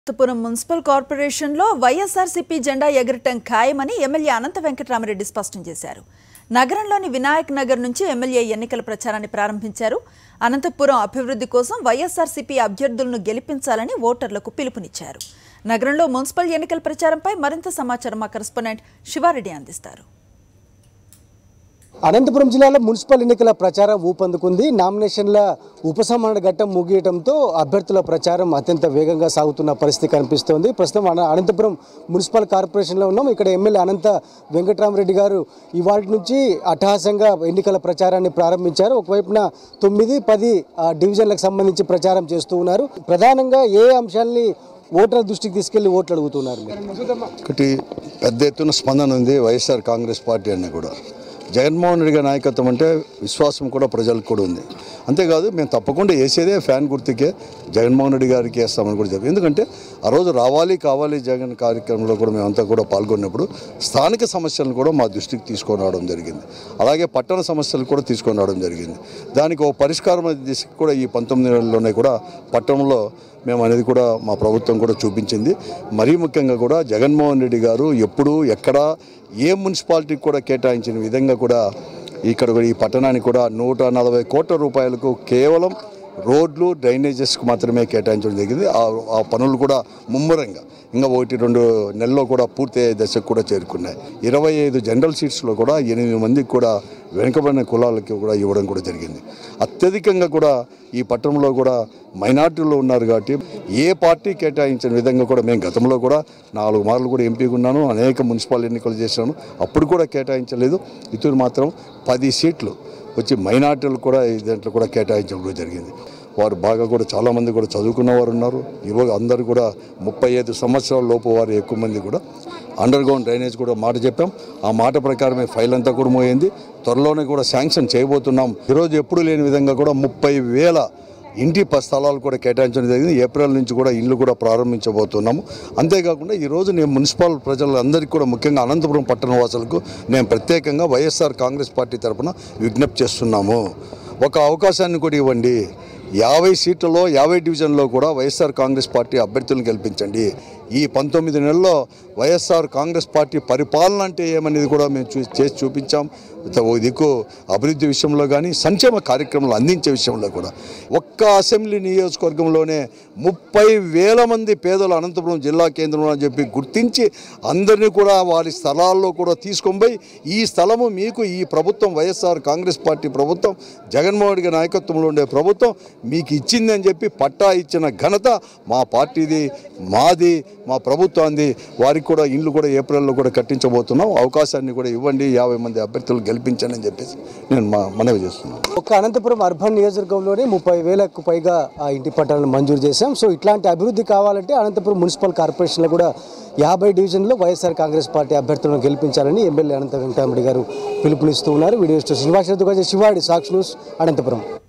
Anantapuram municipal కార్పొరేషన్లో వైఎస్ఆర్సీపీ జెండా ఎగరటం ఖాయమని ఎమ్మెల్యే అనంత వెంకటరామరెడ్డి స్పష్టం చేశారు నగరంలోని వినాయక్ నగర్ నుంచి ఎమ్మెల్యే ఎన్నికల ప్రచారాన్ని ప్రారంభించారు అనంతపురం అభివృద్ధి కోసం వైఎస్ఆర్సీపీ అభ్యర్థులను గెలిపించాలని ఓటర్లకు పిలుపునిచ్చారు నగరంలో మున్సిపల్ ఎన్నికల ప్రచారంపై మరింత సమాచారం మా కరెస్పాండెంట్ శివారెడ్డి అందిస్తారు అనంతపురం జిల్లాలో మున్సిపల్ ఎన్నికల ప్రచారం ఊపందుకుంది నామినేషన్ల ఉపసంహరణ ఘట్టం ముగియటంతో అభ్యర్థుల ప్రచారం అత్యంత వేగంగా సాగుతున్న పరిస్థితి కనిపిస్తోంది ప్రస్తుతం అన- అనంతపురం మున్సిపల్ కార్పొరేషన్లో ఉన్నాం ఇక్కడ ఎమ్మెల్యే అనంత వెంకటరామరెడ్డి గారు ఇవాటి నుంచి అట్టహాసంగా ఎన్నికల ప్రచారాన్ని ప్రారంభించారు ఒకవైపున తొమ్మిది పది ఆ, డివిజన్లకు సంబంధించి ప్రచారం చేస్తూ ఉన్నారు ప్రధానంగా ఏ అంశాల్ని ఓటర్ల దృష్టికి తీసుకెళ్లి ఓట్లు అడుగుతున్నారు మీరు ఒకటి పెద్ద ఎత్తున స్పందన ఉంది వైఎస్ఆర్ కాంగ్రెస్ పార్టీ అన్న కూడా జగన్మోహన్ రెడ్డి గారి నాయకత్వం అంటే విశ్వాసం కూడా ప్రజలకు కూడా ఉంది అంతేకాదు మేము తప్పకుండా వేసేదే ఫ్యాన్ గుర్తుకే జగన్మోహన్ రెడ్డి గారికి వేస్తామని కూడా చెప్పి ఎందుకంటే ఆ రోజు రావాలి కావాలి జగన్ కార్యక్రమంలో కూడా మేమంతా కూడా పాల్గొన్నప్పుడు స్థానిక సమస్యలను కూడా మా దృష్టికి తీసుకొని రావడం జరిగింది అలాగే పట్టణ సమస్యలు కూడా తీసుకొని రావడం జరిగింది దానికి ఒక పరిష్కారం దిశకి కూడా ఈ పంతొమ్మిది నెలల్లోనే కూడా పట్టణంలో మేము అనేది కూడా మా ప్రభుత్వం కూడా చూపించింది మరీ ముఖ్యంగా కూడా జగన్మోహన్ రెడ్డి గారు ఎప్పుడు ఎక్కడ ఏ మున్సిపాలిటీకి కూడా కేటాయించిన విధంగా కూడా ఇక్కడ కూడా ఈ పట్టణానికి కూడా నూట నలభై కోట్ల రూపాయలకు కేవలం రోడ్లు డ్రైనేజెస్కి మాత్రమే కేటాయించడం జరిగింది ఆ ఆ పనులు కూడా ముమ్మరంగా ఇంకా ఒకటి రెండు నెలల్లో కూడా పూర్తి అయ్యే దశకు కూడా చేరుకున్నాయి ఇరవై ఐదు జనరల్ సీట్స్లో కూడా ఎనిమిది మందికి కూడా వెనుకబడిన కులాలకి కూడా ఇవ్వడం కూడా జరిగింది అత్యధికంగా కూడా ఈ పట్టణంలో కూడా మైనార్టీలో ఉన్నారు కాబట్టి ఏ పార్టీ కేటాయించిన విధంగా కూడా మేము గతంలో కూడా నాలుగు మార్లు కూడా ఎంపీగా ఉన్నాను అనేక మున్సిపల్ ఎన్నికలు చేశాను అప్పుడు కూడా కేటాయించలేదు ఇతరు మాత్రం పది సీట్లు వచ్చి మైనార్టీలు కూడా ఈ దాంట్లో కూడా కేటాయించడం కూడా జరిగింది వారు బాగా కూడా చాలామంది కూడా చదువుకున్న వారు ఉన్నారు యువ అందరూ కూడా ముప్పై ఐదు సంవత్సరాల లోపు వారు ఎక్కువ మంది కూడా అండర్ గ్రౌండ్ డ్రైనేజ్ కూడా మాట చెప్పాం ఆ మాట ప్రకారమే ఫైల్ అంతా కూడా మోయింది త్వరలోనే కూడా శాంక్షన్ చేయబోతున్నాం ఈరోజు ఎప్పుడు లేని విధంగా కూడా ముప్పై వేల ఇంటి ప స్థలాలు కూడా కేటాయించడం జరిగింది ఏప్రిల్ నుంచి కూడా ఇల్లు కూడా ప్రారంభించబోతున్నాము అంతేకాకుండా ఈరోజు నేను మున్సిపల్ ప్రజలందరికీ కూడా ముఖ్యంగా అనంతపురం పట్టణ వాసులకు నేను ప్రత్యేకంగా వైఎస్ఆర్ కాంగ్రెస్ పార్టీ తరఫున విజ్ఞప్తి చేస్తున్నాము ఒక అవకాశాన్ని కూడా ఇవ్వండి యాభై సీట్లలో యాభై డివిజన్లో కూడా వైఎస్ఆర్ కాంగ్రెస్ పార్టీ అభ్యర్థులను గెలిపించండి ఈ పంతొమ్మిది నెలల్లో వైఎస్ఆర్ కాంగ్రెస్ పార్టీ పరిపాలన అంటే ఏమనేది కూడా మేము చూ చేసి చూపించాం ఓ దిక్కు అభివృద్ధి విషయంలో కానీ సంక్షేమ కార్యక్రమాలు అందించే విషయంలో కూడా ఒక్క అసెంబ్లీ నియోజకవర్గంలోనే ముప్పై వేల మంది పేదలు అనంతపురం జిల్లా కేంద్రంలో అని చెప్పి గుర్తించి అందరినీ కూడా వారి స్థలాల్లో కూడా తీసుకొని పోయి ఈ స్థలము మీకు ఈ ప్రభుత్వం వైఎస్ఆర్ కాంగ్రెస్ పార్టీ ప్రభుత్వం జగన్మోహన్ రెడ్డి గారి నాయకత్వంలో ఉండే ప్రభుత్వం మీకు ఇచ్చింది అని చెప్పి పట్టా ఇచ్చిన ఘనత మా పార్టీది మాది మా ప్రభుత్వాన్ని వారికి కూడా ఇండ్లు కూడా ఏప్రిల్లో కూడా కట్టించబోతున్నాం అవకాశాన్ని కూడా ఇవ్వండి యాభై మంది అభ్యర్థులు గెలిపించండి అని చెప్పేసి నేను మా మనవి చేస్తున్నాను ఒక్క అనంతపురం అర్బన్ నియోజకవర్గంలోనే ముప్పై వేలకు పైగా ఆ ఇంటి పట్టాలను మంజూరు చేశాం సో ఇట్లాంటి అభివృద్ధి కావాలంటే అనంతపురం మున్సిపల్ కార్పొరేషన్లో కూడా యాభై డివిజన్లో వైఎస్ఆర్ కాంగ్రెస్ పార్టీ అభ్యర్థులను గెలిపించాలని ఎమ్మెల్యే అనంత వెంకటరామరెడ్డి గారు పిలుపునిస్తూ ఉన్నారు వీడియో శ్రీనివాస్ శివాడి సాక్షి న్యూస్ అనంతపురం